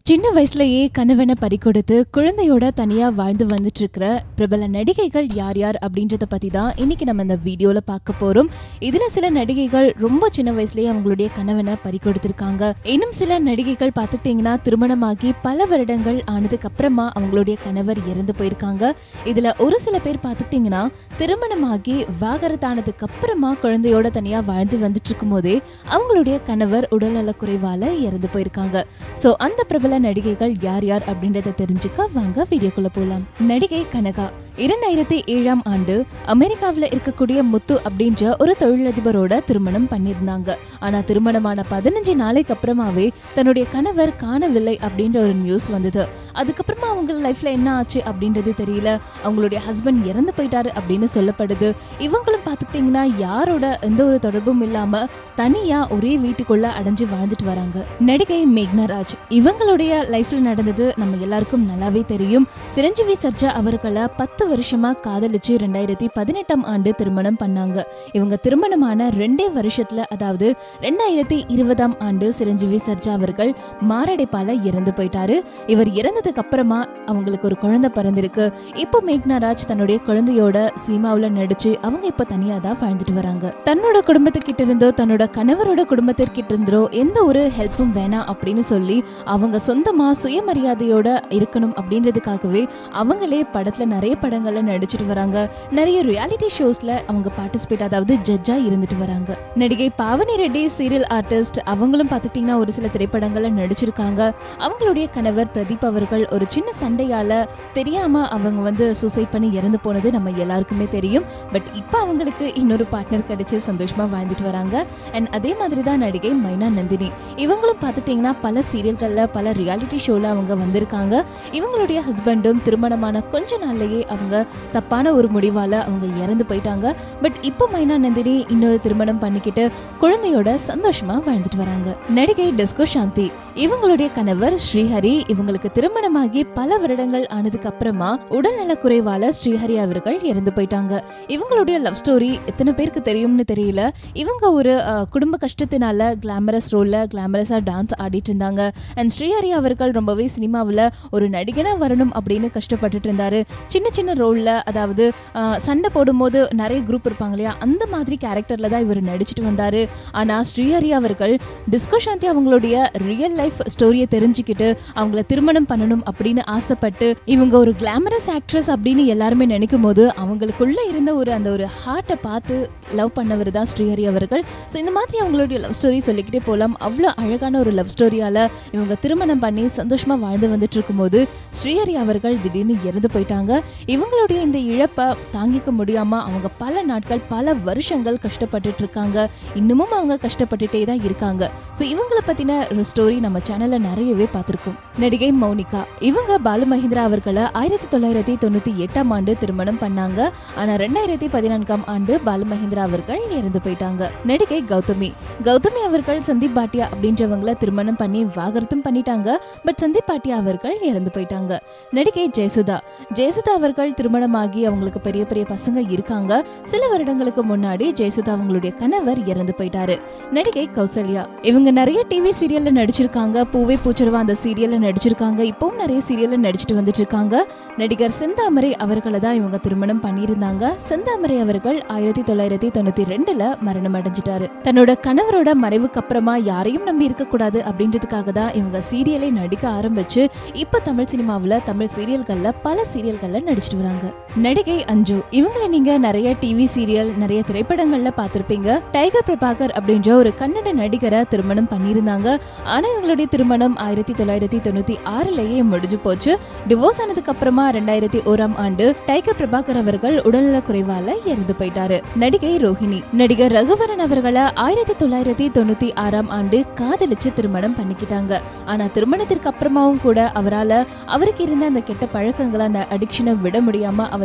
சின்ன வயசுலயே கணவனை பறிகொடுத்து குழந்தையோட தனியா வாழ்ந்து வந்துட்டு இருக்கிற பிரபல நடிகைகள் யார் யார் அப்படின்றத பத்தி தான் இன்னைக்கு நம்ம இந்த வீடியோல பார்க்க போறோம் இதுல சில நடிகைகள் ரொம்ப சின்ன வயசுலயே அவங்களுடைய கணவனை பறிகொடுத்திருக்காங்க இன்னும் சில நடிகைகள் பார்த்துட்டீங்கன்னா திருமணமாகி பல வருடங்கள் ஆனதுக்கு அப்புறமா அவங்களுடைய கணவர் இறந்து போயிருக்காங்க இதுல ஒரு சில பேர் பார்த்துட்டீங்கன்னா திருமணமாகி விவாகரத்தானதுக்கு அப்புறமா குழந்தையோட தனியா வாழ்ந்து வந்துட்டு இருக்கும் போதே அவங்களுடைய கணவர் உடல்நலக் குறைவால இறந்து போயிருக்காங்க சோ அந்த பிரபல நடிகைகள் யார் யார் அப்படின்றத தெரிஞ்சுக்க வாங்க வீடியோக்குள்ள போலாம் நடிகை கனகா இரண்டாயிரத்தி ஏழாம் ஆண்டு அமெரிக்காவில் இருக்கக்கூடிய முத்து அப்படின்ற ஒரு தொழிலதிபரோட திருமணம் பண்ணியிருந்தாங்க ஆனா திருமணமான பதினஞ்சு நாளைக்கு அப்புறமாவே தன்னுடைய கணவர் காணவில்லை அப்படின்ற ஒரு நியூஸ் வந்தது அதுக்கப்புறமா அவங்க லைஃப்ல என்ன ஆச்சு அப்படின்றது தெரியல அவங்களுடைய ஹஸ்பண்ட் இறந்து போயிட்டாரு அப்படின்னு சொல்லப்படுது இவங்களும் பார்த்துக்கிட்டிங்கன்னா யாரோட எந்த ஒரு தொடர்பும் இல்லாம தனியா ஒரே வீட்டுக்குள்ள அடைஞ்சு வாழ்ந்துட்டு வராங்க நடிகை மேக்னா ராஜ் இவங்களுடைய லைஃப்ல நடந்தது நம்ம எல்லாருக்கும் நல்லாவே தெரியும் சிரஞ்சீவி சர்ஜா அவர்களை பத்து வருஷமா காதலிச்சு ரெண்டாயிரத்தி பதினெட்டாம் ஆண்டு திருமணம் பண்ணாங்க இவங்க திருமணமான ரெண்டே வருஷத்துல அதாவது ரெண்டாயிரத்தி இருபதாம் ஆண்டு சிரஞ்சீவி சர்ஜா அவர்கள் மாரடைப்பால இறந்து போயிட்டாரு இவர் இறந்ததுக்கு அப்புறமா அவங்களுக்கு ஒரு குழந்தை பிறந்திருக்கு இப்போ மேக்னா ராஜ் தன்னுடைய குழந்தையோட சினிமாவுல நடிச்சு அவங்க இப்போ தனியா தான் வாழ்ந்துட்டு வராங்க தன்னோட குடும்பத்துக்கிட்ட இருந்தோ தன்னோட கணவரோட குடும்பத்திற்கிட்ட இருந்தோ எந்த ஒரு ஹெல்ப்பும் வேணாம் அப்படின்னு சொல்லி அவங்க சொந்தமா சுயமரியாதையோட இருக்கணும் அப்படின்றதுக்காகவே அவங்களே படத்துல நிறைய படங்கள்ல நடிச்சிட்டு வராங்க நிறைய ரியாலிட்டி ஷோஸ்ல அவங்க பார்ட்டிசிபேட் அதாவது ஜட்ஜா இருந்துட்டு வராங்க நடிகை பாவனி ரெட்டி சீரியல் ஆர்டிஸ்ட் அவங்களும் பார்த்துக்கிட்டிங்கன்னா ஒரு சில திரைப்படங்கள்ல நடிச்சிருக்காங்க அவங்களுடைய கணவர் பிரதீப் அவர்கள் ஒரு சின்ன சண்டையால தெரியாம அவங்க வந்து சூசைட் பண்ணி இறந்து போனது நம்ம எல்லாருக்குமே தெரியும் பட் இப்போ அவங்களுக்கு இன்னொரு பார்ட்னர் கிடைச்சு சந்தோஷமா வாழ்ந்துட்டு வராங்க அண்ட் அதே மாதிரி தான் நடிகை மைனா நந்தினி இவங்களும் பார்த்துட்டிங்கன்னா பல சீரியல்களில் பல ரியாலிட்டி ஷோவில் அவங்க வந்திருக்காங்க இவங்களுடைய ஹஸ்பண்டும் திருமணமான கொஞ்ச நாள்லயே அவங்க தப்பான ஒரு முடிவால அவங்க இறந்து போயிட்டாங்க பட் இப்போ மைனா நந்தினி இன்னொரு திருமணம் பண்ணிக்கிட்டு குழந்தையோட சந்தோஷமா வாழ்ந்துட்டு வராங்க நடிகை டிஸ்கோ சாந்தி இவங்களுடைய கணவர் ஸ்ரீஹரி இவங்களுக்கு திருமணமாகி பல வருடங்கள் ஆனதுக்கு அப்புறமா உடல்நல குறைவால ஸ்ரீஹரி அவர்கள் இறந்து போயிட்டாங்க இவங்களுடைய லவ் ஸ்டோரி எத்தனை பேருக்கு தெரியும்னு தெரியல இவங்க ஒரு அஹ், குடும்ப கஷ்டத்தினால கிளாமரஸ் ரோல்ல கிளாமரஸா டான்ஸ் ஆடிட்டு இருந்தாங்க அண்ட் ஸ்ரீஹரி அவர்கள் ரொம்பவே சினிமாவில் ஒரு நடிகனா வரணும் அப்படின்னு கஷ்டப்பட்டுட்டு இருந்தாரு சின்ன சின்ன ரோல்ல அதாவது அஹ், சண்டை போடும்போது நிறைய குரூப் இருப்பாங்க இல்லையா அந்த மாதிரி கேரக்டர்ல தான் இவர் நடிச்சிட்டு வந்தாரு ஆனா ஸ்ரீஹரி அவர்கள் டிஸ்கோ சாந்தி அவங்களுடைய ரியல் லைஃப் ஸ்டோரியை தெரிஞ்சுக்கிட்டு அவங்கள திருமணம் பண்ணணும் அப்படின்னு ஆசைப்பட்டு இவங்க ஒரு கிளாமரஸ் ஆக்ட்ரஸ் அப்படின்னு எல்லாருமே நினைக்கும் போது அவங்களுக்குள்ள இருந்த ஒரு அந்த ஒரு ஹார்ட்டை பார்த்து லவ் பண்ணவர் தான் ஸ்ரீஹரி அவர்கள் ஸோ இந்த மாதிரி அவங்களுடைய லவ் ஸ்டோரி சொல்லிக்கிட்டே போகலாம் அவ்வளோ அழகான ஒரு லவ் ஸ்டோரியால இவங்க திருமணம் பண்ணி சந்தோஷமா வாழ்ந்து வந்துட்டு இருக்கும்போது ஸ்ரீஹரி அவர்கள் திடீர்னு இறந்து போயிட்டாங்க இவங்களுடைய இந்த இழப்பை தாங்கிக்க முடியாம அவங்க பல நாட்கள் பல வருஷங்கள் கஷ்டப்பட்டுட்டு இருக்காங்க இன்னமும் அவங்க கஷ்டப்பட்டுட்டே தான் இருக்காங்க ஸோ இவங்களை பத்தின ஒரு ஸ்டோரி நம்ம சேனல்ல நிறையவே பார்த்திருக்கோம் நடிகை மௌனிகா இவங்க பாலு மஹிந்திரா அவர்களை ஆயிரத்தி தொள்ளாயிரத்தி தொண்ணூத்தி எட்டாம் ஆண்டு திருமணம் பண்ணாங்க ஆனா ரெண்டாயிரத்தி பதினான்காம் ஆண்டு பாலு மஹிந்திரா அவர்கள் இறந்து போயிட்டாங்க நடிகை கௌதமி கௌதமி அவர்கள் சந்தீப் பாட்டியா அப்படின்றவங்கள திருமணம் பண்ணி விவாகரத்தும் பண்ணிட்டாங்க பட் சந்தீப் பாட்டியா அவர்கள் இறந்து போயிட்டாங்க நடிகை ஜெயசுதா ஜெயசுதா அவர்கள் திருமணமாகி அவங்களுக்கு பெரிய பெரிய பசங்க இருக்காங்க சில வருடங்களுக்கு முன்னாடி ஜெயசுதா அவங்களுடைய கணவர் இறந்து போயிட்டாரு நடிகை கௌசல்யா இவங்க நிறைய டிவி சீரியல்ல நடிச்சிருக்காங்க பூவே பூச்சரவா அந்த சீரியல்ல நடிச்சிருக்காங்க இப்பவும் நிறைய சீரியல்ல நடிச்சிட்டு வந்துட்டு இருக்காங்க நடிகர் செந்தாமரை அவர்களை தான் இவங்க திருமணம் பண்ணியிருந்தாங்க செந்தாமரை அவர்கள் ஆயிரத்தி தொள்ளாயிரத்தி தொண்ணூத்தி ரெண்டுல மரணம் அடைஞ்சிட்டாரு தன்னோட கணவரோட மறைவுக்கு அப்புறமா யாரையும் நம்பி இருக்க கூடாது அப்படின்றதுக்காக தான் இவங்க சீரியலை நடிக்க ஆரம்பிச்சு இப்ப தமிழ் சினிமாவுல தமிழ் சீரியல்கள்ல பல சீரியல்கள்ல நடிச்சிட்டு வராங்க நடிகை அஞ்சு இவங்களை நீங்க நிறைய டிவி சீரியல் நிறைய திரைப்படங்கள்ல பார்த்திருப்பீங்க டைகர் பிரபாகர் அப்படின்ற ஒரு கன்னட நடிகரை திருமணம் பண்ணியிருந்தாங்க ஆனா இவங்களுடைய திருமணம் ஆயிரத்தி தொள்ளாயிரத்தி தொண்ணூத்தி ஆறுலயே முடிஞ்சு போச்சு டிவோர்ஸ் ஆனதுக்கு அப்புறமா ரெண்டாயிரத்தி ஓராம் ஆண்டு டைகர் பிரபாகர் அவர்கள் உடல்நல குறைவால இறந்து போயிட்டாரு நடிகை ரோஹிணி நடிகர் ரகுவரன் அவர்களை ஆயிரத்தி தொள்ளாயிரத்தி தொண்ணூத்தி ஆறாம் ஆண்டு காதலிச்சு திருமணம் பண்ணிக்கிட்டாங்க ஆனா திருமணத்திற்கு அப்புறமாவும் கூட அவரால அவருக்கு இருந்த அந்த கெட்ட பழக்கங்களை அந்த அடிக்ஷனை விட முடியாம அவர்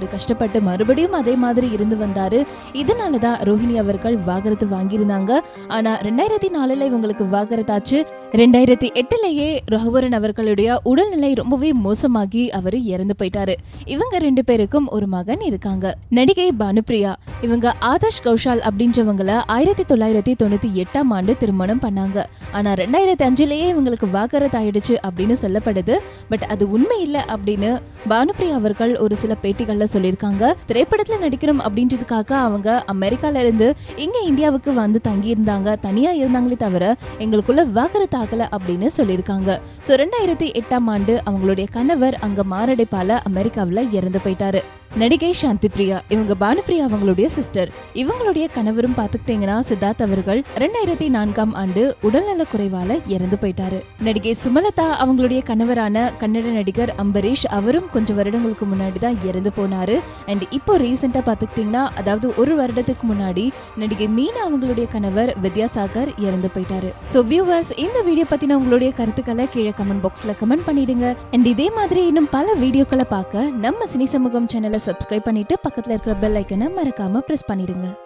அவர் கஷ்டப்பட்டு மறுபடியும் அதே மாதிரி இருந்து வந்தாரு இதனால தான் ரோஹிணி அவர்கள் வாகரத்து வாங்கியிருந்தாங்க ஆனா ரெண்டாயிரத்தி நாலுல இவங்களுக்கு வாகரத்தாச்சு ரெண்டாயிரத்தி எட்டுலயே ரகுவரன் அவர்களுடைய உடல்நிலை ரொம்பவே மோசமாகி அவர் இறந்து போயிட்டாரு இவங்க ரெண்டு பேருக்கும் ஒரு மகன் இருக்காங்க நடிகை பானுப்ரியா இவங்க ஆதர்ஷ் கௌஷால் அப்படின்றவங்கள ஆயிரத்தி தொள்ளாயிரத்தி தொண்ணூத்தி எட்டாம் ஆண்டு திருமணம் பண்ணாங்க ஆனா ரெண்டாயிரத்தி அஞ்சுலயே இவங்களுக்கு வாகரத் ஆயிடுச்சு அப்படின்னு சொல்லப்படுது பட் அது உண்மை இல்ல அப்படின்னு பானுப்ரியா அவர்கள் ஒரு சில பேட்டிகள்ல சொல்லியிருக்காங்க திரைப்படத்துல நடிக்கணும் அப்படின்றதுக்காக அவங்க அமெரிக்கால இருந்து இங்க இந்தியாவுக்கு வந்து தங்கி இருந்தாங்க தனியா இருந்தாங்களே தவிர எங்களுக்குள்ள விவாகரத்து ஆகல அப்படின்னு சொல்லியிருக்காங்க ஸோ ரெண்டாயிரத்தி எட்டாம் ஆண்டு அவங்களுடைய கணவர் அங்க மாரடைப்பால அமெரிக்காவில் இறந்து போயிட்டாரு நடிகை சாந்தி பிரியா இவங்க பானுப்பிரியா அவங்களுடைய சிஸ்டர் இவங்களுடைய கணவரும் பார்த்துக்கிட்டீங்கன்னா சித்தார்த் அவர்கள் ரெண்டாயிரத்தி நான்காம் ஆண்டு உடல்நல குறைவால இறந்து போயிட்டாரு நடிகை சுமலதா அவங்களுடைய கணவரான கன்னட நடிகர் அம்பரீஷ் அவரும் கொஞ்சம் வருடங்களுக்கு முன்னாடி தான் இறந்து போனாரு அண்ட் இப்போ ரீசெண்டா பார்த்துக்கிட்டீங்கன்னா அதாவது ஒரு வருடத்துக்கு முன்னாடி நடிகை மீனா அவங்களுடைய கணவர் வித்யாசாகர் இறந்து போயிட்டாரு ஸோ வியூவர்ஸ் இந்த வீடியோ பத்தின உங்களுடைய கருத்துக்களை கீழே கமெண்ட் பாக்ஸ்ல கமெண்ட் பண்ணிடுங்க அண்ட் இதே மாதிரி இன்னும் பல வீடியோக்களை பார்க்க நம்ம சினி சமூகம் சேனலை சப்ஸ்கிரைப் பண்ணிட்டு பக்கத்துல இருக்கிற பெல் ஐக்கனை மறக்காம பிரஸ் பண்ணிடுங்க